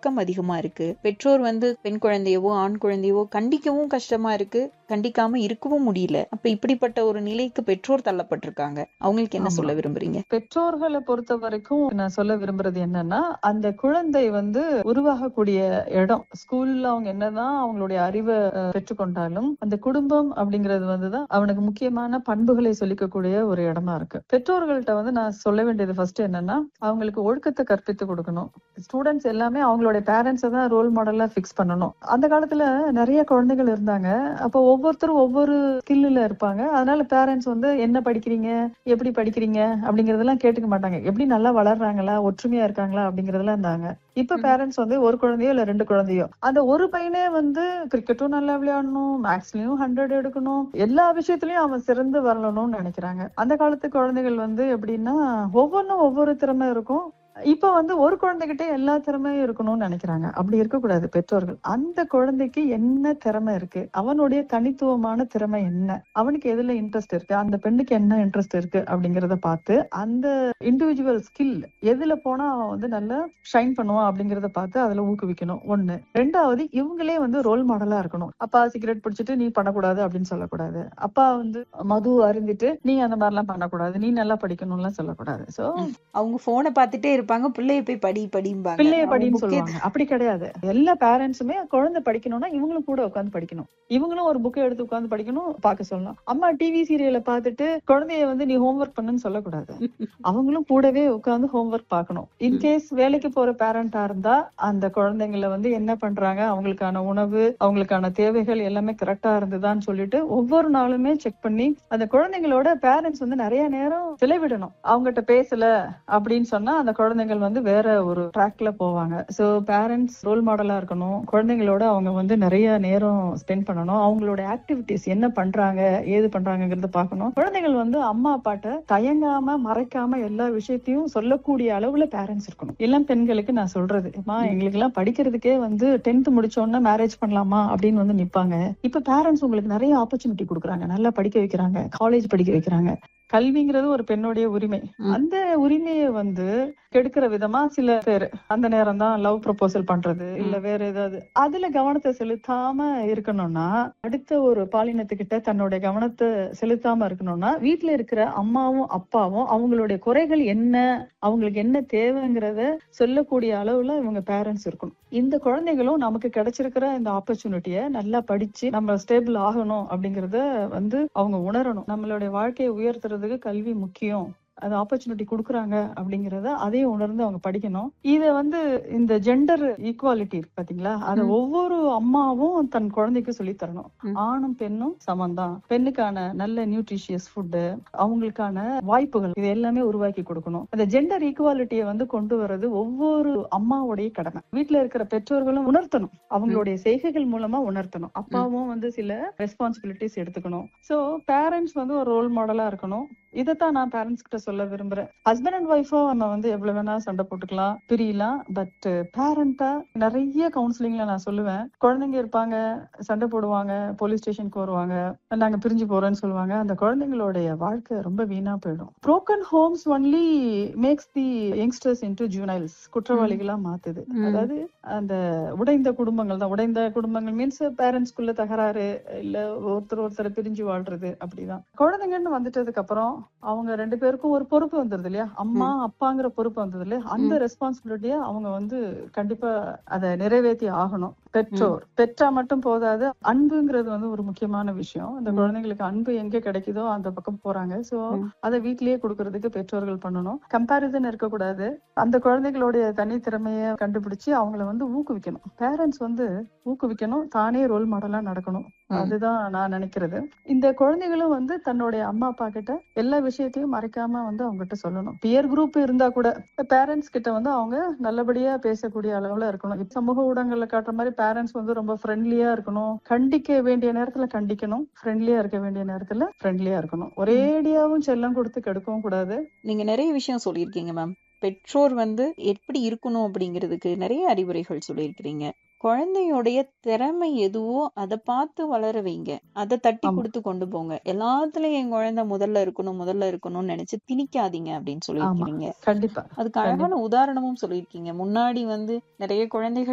தாக்கம் அதிகமா இருக்கு பெற்றோர் வந்து பெண் குழந்தையவோ ஆண் குழந்தையவோ கண்டிக்கவும் கஷ்டமா இருக்கு கண்டிக்காம இருக்கவும் முடியல அப்ப இப்படிப்பட்ட ஒரு நிலைக்கு பெற்றோர் தள்ளப்பட்டிருக்காங்க அவங்களுக்கு என்ன ஆமா. சொல்ல விரும்புறீங்க பெற்றோர்களை பொறுத்த வரைக்கும் நான் சொல்ல விரும்புறது என்னன்னா அந்த குழந்தை வந்து உருவாகக்கூடிய இடம் ஸ்கூல்ல அவங்க என்னதான் அவங்களுடைய அறிவை அஹ், பெற்றுக்கொண்டாலும் அந்த குடும்பம் அப்படிங்கிறது வந்துதான் அவனுக்கு முக்கியமான பண்புகளை சொல்லிக்கக்கூடிய ஒரு இடமா இருக்கு பெற்றோர்கள்ட்ட வந்து நான் சொல்ல வேண்டியது ஃபர்ஸ்ட் என்னன்னா அவங்களுக்கு ஒழுக்கத்தை கற்பித்து கொடுக்கணும் ஸ்டூடெண்ட்ஸ் எல்லாமே அவங்களுடைய பேரண்ட்ஸை தான் ரோல் மாடலா ஃபிக்ஸ் பண்ணணும் அந்த காலத்துல நிறைய குழந்தைகள் இருந்தாங்க அப்போ ஒவ்வொருத்தரும் ஒவ்வொரு ஸ்கில்ல இருப்பாங்க அதனால பேரண்ட்ஸ் வந்து என்ன படிக்கிறீங்க எப்படி படிக்கிறீங்க அப்படிங்கறதெல்லாம் கேட்டுக்க மாட்டாங்க எப்படி நல்லா வளர்றாங்களா ஒற்றுமையா இருக்காங்களா அப்படிங்கறதெல்லாம் இருந்தாங்க இப்ப ம். பேரண்ட்ஸ் வந்து ஒரு குழந்தையோ இல்ல ரெண்டு குழந்தையோ அந்த ஒரு பையனே வந்து கிரிக்கெட்டும் நல்லா விளையாடணும் மேக்ஸ்லயும் ஹண்ட்ரட் எடுக்கணும் எல்லா விஷயத்துலயும் அவன் சிறந்து வரணும்னு நினைக்கிறாங்க அந்த காலத்து குழந்தைகள் வந்து எப்படின்னா ஒவ்வொன்றும் ஒவ்வொரு திறமை இருக்கும் இப்ப வந்து ஒரு குழந்தைகிட்ட எல்லா திறமையும் இருக்கணும்னு நினைக்கிறாங்க அப்படி இருக்கக்கூடாது பெற்றோர்கள் அந்த குழந்தைக்கு என்ன திறமை இருக்கு அவனுடைய தனித்துவமான திறமை என்ன அவனுக்கு எதுல இன்ட்ரெஸ்ட் இருக்கு அந்த பெண்ணுக்கு என்ன இன்ட்ரெஸ்ட் இருக்கு அப்படிங்கறத பார்த்து அந்த இண்டிவிஜுவல் ஸ்கில் எதுல போனா அவன் வந்து நல்லா ஷைன் பண்ணுவான் அப்படிங்கறத பார்த்து அதுல ஊக்குவிக்கணும் ஒண்ணு ரெண்டாவது இவங்களே வந்து ரோல் மாடலா இருக்கணும் அப்பா சிகரெட் பிடிச்சிட்டு நீ பண்ணக்கூடாது அப்படின்னு சொல்லக்கூடாது அப்பா வந்து மது அருந்திட்டு நீ அந்த மாதிரி எல்லாம் பண்ணக்கூடாது நீ நல்லா படிக்கணும்லாம் சொல்லக்கூடாது சோ அவங்க போனை பார்த்துட்டே இருப்பாங்க பிள்ளைய போய் படி படிம்பாங்க பிள்ளைய அவங்க படின்னு book எ- சொல்லுவாங்க அப்படி கிடையாது எல்லா பேரண்ட்ஸுமே குழந்தை படிக்கணும்னா இவங்களும் கூட உட்காந்து படிக்கணும் இவங்களும் ஒரு புக்கை எடுத்து உட்காந்து படிக்கணும் பார்க்க சொல்லணும் அம்மா டிவி சீரியலை பார்த்துட்டு குழந்தைய வந்து நீ ஹோம்ஒர்க் பண்ணுன்னு சொல்லக்கூடாது அவங்களும் கூடவே உட்காந்து ஹோம்ஒர்க் பார்க்கணும் இன்கேஸ் வேலைக்கு போற பேரண்டா இருந்தா அந்த குழந்தைங்களை வந்து என்ன பண்றாங்க அவங்களுக்கான உணவு அவங்களுக்கான தேவைகள் எல்லாமே கரெக்டா இருந்ததான்னு சொல்லிட்டு ஒவ்வொரு நாளுமே செக் பண்ணி அந்த குழந்தைங்களோட பேரண்ட்ஸ் வந்து நிறைய நேரம் செலவிடணும் அவங்ககிட்ட பேசல அப்படின்னு சொன்னா அந்த குழந்தைகள் வந்து வேற ஒரு ட்ராக்ல போவாங்க சோ பேரண்ட்ஸ் ரோல் மாடலா இருக்கணும் குழந்தைங்களோட அவங்க வந்து நிறைய நேரம் ஸ்பெண்ட் பண்ணணும் அவங்களோட ஆக்டிவிட்டிஸ் என்ன பண்றாங்க ஏது பண்றாங்கங்கறத பார்க்கணும் குழந்தைகள் வந்து அம்மா அப்பாட்ட தயங்காம மறைக்காம எல்லா விஷயத்தையும் சொல்லக்கூடிய அளவுல பேரண்ட்ஸ் இருக்கணும் இளம் பெண்களுக்கு நான் சொல்றது அம்மா எங்களுக்கு எல்லாம் படிக்கிறதுக்கே வந்து டென்த் முடிச்சோன்னா மேரேஜ் பண்ணலாமா அப்படின்னு வந்து நிப்பாங்க இப்ப பேரண்ட்ஸ் உங்களுக்கு நிறைய ஆப்பர்ச்சுனிட்டி கொடுக்குறாங்க நல்லா படிக்க வைக்கிறாங்க காலேஜ் படிக்க வைக்கிறாங்க கல்விங்கிறது ஒரு பெண்ணுடைய உரிமை ம். அந்த உரிமையை வந்து கெடுக்கிற விதமா சில பேர் அந்த நேரம் தான் லவ் ப்ரொபோசல் பண்றது இல்ல வேற ஏதாவது அதுல கவனத்தை செலுத்தாம இருக்கணும்னா அடுத்த ஒரு பாலினத்துக்கிட்ட தன்னுடைய கவனத்தை செலுத்தாம இருக்கணும்னா வீட்ல இருக்கிற அம்மாவும் அப்பாவும் அவங்களுடைய குறைகள் என்ன அவங்களுக்கு என்ன தேவைங்கிறத சொல்லக்கூடிய அளவுல இவங்க பேரண்ட்ஸ் இருக்கணும் இந்த குழந்தைகளும் நமக்கு கிடைச்சிருக்கிற இந்த ஆப்பர்ச்சுனிட்டிய நல்லா படிச்சு நம்ம ஸ்டேபிள் ஆகணும் அப்படிங்கறத வந்து அவங்க உணரணும் நம்மளுடைய வாழ்க்கையை உயர்த்துறதுக்கு கல்வி முக்கியம் அது ஆப்பர்ச்சுனிட்டி கொடுக்குறாங்க அப்படிங்கறத அதையும் உணர்ந்து அவங்க படிக்கணும் இத வந்து இந்த ஜெண்டர் ஈக்குவாலிட்டி இருக்கு பாத்தீங்களா அத ம். ஒவ்வொரு அம்மாவும் தன் குழந்தைக்கு சொல்லி தரணும் ம். ஆணும் பெண்ணும் சமம்தான் பெண்ணுக்கான நல்ல நியூட்ரிஷியஸ் ஃபுட்டு அவங்களுக்கான வாய்ப்புகள் இது எல்லாமே உருவாக்கி கொடுக்கணும் அந்த ஜெண்டர் ஈக்குவாலிட்டியை வந்து கொண்டு வர்றது ஒவ்வொரு அம்மாவுடைய கடமை வீட்ல இருக்கிற பெற்றோர்களும் உணர்த்தணும் அவங்களுடைய செய்கைகள் மூலமா உணர்த்தணும் அப்பாவும் வந்து சில ரெஸ்பான்சிபிலிட்டிஸ் எடுத்துக்கணும் சோ பேரண்ட்ஸ் வந்து ஒரு ரோல் மாடலா இருக்கணும் இதைத்தான் நான் பேரண்ட்ஸ் கிட்ட சொல்ல விரும்புறேன் ஹஸ்பண்ட் அண்ட் ஒய்ஃபோ நம்ம வந்து எவ்வளவு வேணா சண்டை போட்டுக்கலாம் பிரியலாம் பட் பேரண்டா நிறைய கவுன்சிலிங்ல நான் சொல்லுவேன் குழந்தைங்க இருப்பாங்க சண்டை போடுவாங்க போலீஸ் ஸ்டேஷனுக்கு வருவாங்க நாங்க பிரிஞ்சு போறோம்னு சொல்லுவாங்க அந்த குழந்தைங்களுடைய வாழ்க்கை ரொம்ப வீணா போயிடும் broken homes only makes the youngsters into juveniles குற்றவாளிகளா மாத்துது ம். அதாவது அந்த உடைந்த குடும்பங்கள் தான் உடைந்த குடும்பங்கள் மீன்ஸ் பேரண்ட்ஸ்குள்ள தகராறு இல்ல ஒருத்தர் ஒருத்தர் பிரிஞ்சு வாழ்றது அப்படிதான் குழந்தைங்கன்னு வந்துட்டதுக்கு அப்புறம் அவங்க ரெண்டு பேருக்கும் ஒரு பொறுப்பு வந்துருது இல்லையா அம்மா அப்பாங்கிற பொறுப்பு வந்தது இல்லையா அந்த ரெஸ்பான்சிபிலிட்டிய அவங்க வந்து கண்டிப்பா அதை நிறைவேற்றி ஆகணும் பெற்றோர் பெற்றா மட்டும் போதாது அன்புங்கிறது வந்து ஒரு முக்கியமான விஷயம் அந்த ம். குழந்தைங்களுக்கு அன்பு எங்க கிடைக்குதோ அந்த பக்கம் போறாங்க சோ ம். அதை வீட்லயே கொடுக்கறதுக்கு பெற்றோர்கள் பண்ணணும் கம்பாரிசன் இருக்கக்கூடாது அந்த குழந்தைகளுடைய தனித்திறமைய கண்டுபிடிச்சு அவங்கள வந்து ஊக்குவிக்கணும் பேரண்ட்ஸ் வந்து ஊக்குவிக்கணும் தானே ரோல் மாடலா நடக்கணும் ம். அதுதான் நான் நினைக்கிறது இந்த குழந்தைகளும் வந்து தன்னுடைய அம்மா அப்பா கிட்ட எல்லா விஷயத்தையும் மறைக்காம வந்து அவங்க கிட்ட சொல்லணும் பியர் குரூப் இருந்தா கூட பேரண்ட்ஸ் கிட்ட வந்து அவங்க நல்லபடியா பேசக்கூடிய அளவுல இருக்கணும் இப்ப சமூக ஊடகங்கள்ல காட்டுற மாதிரி பேரண்ட்ஸ் வந்து ரொம்ப ஃப்ரெண்ட்லியா இருக்கணும் கண்டிக்க வேண்டிய நேரத்துல கண்டிக்கணும் ஃப்ரெண்ட்லியா இருக்க வேண்டிய நேரத்துல ஃப்ரெண்ட்லியா இருக்கணும் ஒரேடியாவும் செல்லம் கொடுத்து கெடுக்கவும் கூடாது நீங்க நிறைய விஷயம் சொல்லியிருக்கீங்க மேம் பெற்றோர் வந்து எப்படி இருக்கணும் அப்படிங்கிறதுக்கு நிறைய அறிவுரைகள் சொல்லியிருக்கிறீங்க குழந்தையோடைய திறமை எதுவோ அதை பார்த்து வளர வைங்க அதை தட்டி ஆமா. கொடுத்து கொண்டு போங்க எல்லாத்துலயும் என் குழந்தை முதல்ல இருக்கணும் முதல்ல இருக்கணும்னு நினைச்சு திணிக்காதீங்க அப்படின்னு சொல்லியிருக்கீங்க கண்டிப்பா அதுக்கு அழகான உதாரணமும் சொல்லியிருக்கீங்க முன்னாடி வந்து நிறைய குழந்தைகள்